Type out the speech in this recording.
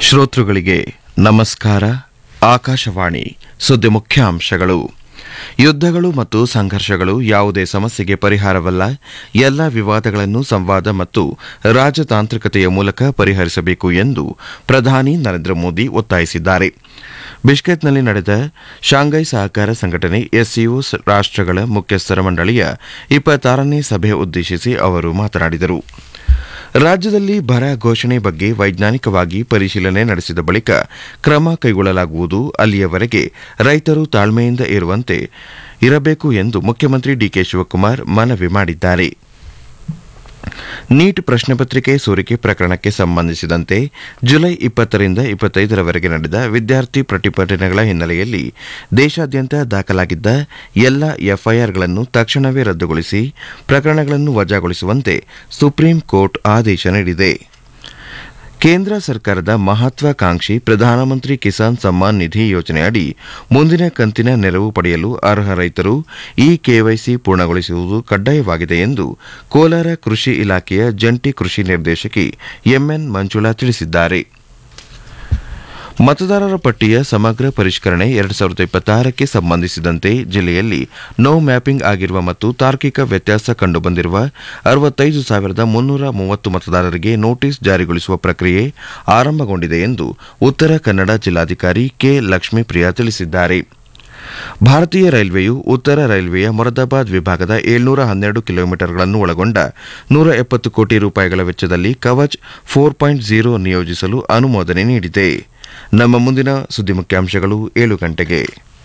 ಶ್ರೋತೃಗಳಿಗೆ ನಮಸ್ಕಾರ ಆಕಾಶವಾಣಿ ಸುದ್ದಿ ಮುಖ್ಯಾಂಶಗಳು ಯುದ್ಧಗಳು ಮತ್ತು ಸಂಘರ್ಷಗಳು ಯಾವುದೇ ಸಮಸ್ಯೆಗೆ ಪರಿಹಾರವಲ್ಲ ಎಲ್ಲ ವಿವಾದಗಳನ್ನು ಸಂವಾದ ಮತ್ತು ರಾಜತಾಂತ್ರಿಕತೆಯ ಮೂಲಕ ಪರಿಹರಿಸಬೇಕು ಎಂದು ಪ್ರಧಾನಿ ನರೇಂದ್ರ ಮೋದಿ ಒತ್ತಾಯಿಸಿದ್ದಾರೆ ಬಿಷ್ಕೆಟ್ನಲ್ಲಿ ನಡೆದ ಶಾಂಘೈ ಸಹಕಾರ ಸಂಘಟನೆ ಎಸ್ಸಿಒ ರಾಷ್ಟ್ರಗಳ ಮುಖ್ಯಸ್ಥರ ಮಂಡಳಿಯ ಇಪ್ಪತ್ತಾರನೇ ಸಭೆ ಉದ್ದೇಶಿಸಿ ಅವರು ಮಾತನಾಡಿದರು ರಾಜ್ಯದಲ್ಲಿ ಬರ ಘೋಷಣೆ ಬಗ್ಗೆ ವೈಜ್ಞಾನಿಕವಾಗಿ ಪರಿಶೀಲನೆ ನಡೆಸಿದ ಬಳಿಕ ಕ್ರಮ ಕೈಗೊಳ್ಳಲಾಗುವುದು ಅಲ್ಲಿಯವರೆಗೆ ರೈತರು ತಾಳ್ಮೆಯಿಂದ ಇರುವಂತೆ ಇರಬೇಕು ಎಂದು ಮುಖ್ಯಮಂತ್ರಿ ಡಿಕೆ ಶಿವಕುಮಾರ್ ಮನವಿ ಮಾಡಿದ್ದಾರೆ ನೀಟ್ ಪ್ರಶ್ನೆ ಪತ್ರಿಕೆ ಸೋರಿಕೆ ಪ್ರಕರಣಕ್ಕೆ ಸಂಬಂಧಿಸಿದಂತೆ ಜುಲೈ ಇಪ್ಪತ್ತರಿಂದ ಇಪ್ಪತ್ತೈದರವರೆಗೆ ನಡೆದ ವಿದ್ಯಾರ್ಥಿ ಪ್ರತಿಭಟನೆಗಳ ಹಿನ್ನೆಲೆಯಲ್ಲಿ ದೇಶಾದ್ಯಂತ ದಾಖಲಾಗಿದ್ದ ಎಲ್ಲ ಎಫ್ಐಆರ್ಗಳನ್ನು ತಕ್ಷಣವೇ ರದ್ದುಗೊಳಿಸಿ ಪ್ರಕರಣಗಳನ್ನು ವಜಾಗೊಳಿಸುವಂತೆ ಸುಪ್ರೀಂ ಕೋರ್ಟ್ ಆದೇಶ ನೀಡಿದೆ ಕೇಂದ್ರ ಸರ್ಕಾರದ ಮಹತ್ವಾಕಾಂಕ್ಷಿ ಪ್ರಧಾನಮಂತ್ರಿ ಕಿಸಾನ್ ಸಮ್ಮಾನ್ ನಿಧಿ ಯೋಜನೆಯಡಿ ಮುಂದಿನ ಕಂತಿನ ನೆರವು ಪಡೆಯಲು ಅರ್ಹ ರೈತರು ಈ ಕೆವೈಸಿ ಪೂರ್ಣಗೊಳಿಸುವುದು ಕಡ್ಡಾಯವಾಗಿದೆ ಎಂದು ಕೋಲಾರ ಕೃಷಿ ಇಲಾಖೆಯ ಜಂಟಿ ಕೃಷಿ ನಿರ್ದೇಶಕಿ ಎಂಎನ್ ಮಂಜುಳಾ ತಿಳಿಸಿದ್ದಾರೆ ಮತದಾರರ ಪಟ್ಟಿಯ ಸಮಗ್ರ ಪರಿಷ್ಕರಣೆ ಎರಡು ಸಾವಿರದ ಇಪ್ಪತ್ತಾರಕ್ಕೆ ಸಂಬಂಧಿಸಿದಂತೆ ಜಿಲ್ಲೆಯಲ್ಲಿ ನೋ ಮ್ಯಾಪಿಂಗ್ ಆಗಿರುವ ಮತ್ತು ತಾರ್ಕಿಕ ವ್ಯತ್ಯಾಸ ಕಂಡುಬಂದಿರುವ ಅರವತ್ತೈದು ಸಾವಿರದ ಮುನ್ನೂರ ಮೂವತ್ತು ಮತದಾರರಿಗೆ ನೋಟಿಸ್ ಜಾರಿಗೊಳಿಸುವ ಪ್ರಕ್ರಿಯೆ ಆರಂಭಗೊಂಡಿದೆ ಎಂದು ಉತ್ತರ ಕನ್ನಡ ಜಿಲ್ಲಾಧಿಕಾರಿ ಕೆ ಲಕ್ಷ್ಮೀಪ್ರಿಯಾ ತಿಳಿಸಿದ್ದಾರೆ ಭಾರತೀಯ ರೈಲ್ವೆಯು ಉತ್ತರ ರೈಲ್ವೆಯ ಮೊರದಾಬಾದ್ ವಿಭಾಗದ ಏಳ್ನೂರ ಹನ್ನೆರಡು ಕಿಲೋಮೀಟರ್ಗಳನ್ನು ಒಳಗೊಂಡ ನೂರ ಎಪ್ಪತ್ತು ಕೋಟಿ ರೂಪಾಯಿಗಳ ವೆಚ್ಚದಲ್ಲಿ ಕವಚ್ ಫೋರ್ ಪಾಯಿಂಟ್ ಝೀರೋ ನಿಯೋಜಿಸಲು ಅನುಮೋದನೆ ನೀಡಿದೆ ನಮ್ಮ ಮುಂದಿನ ಸುದ್ದಿ ಮುಖ್ಯಾಂಶಗಳು ಏಳು ಗಂಟೆಗೆ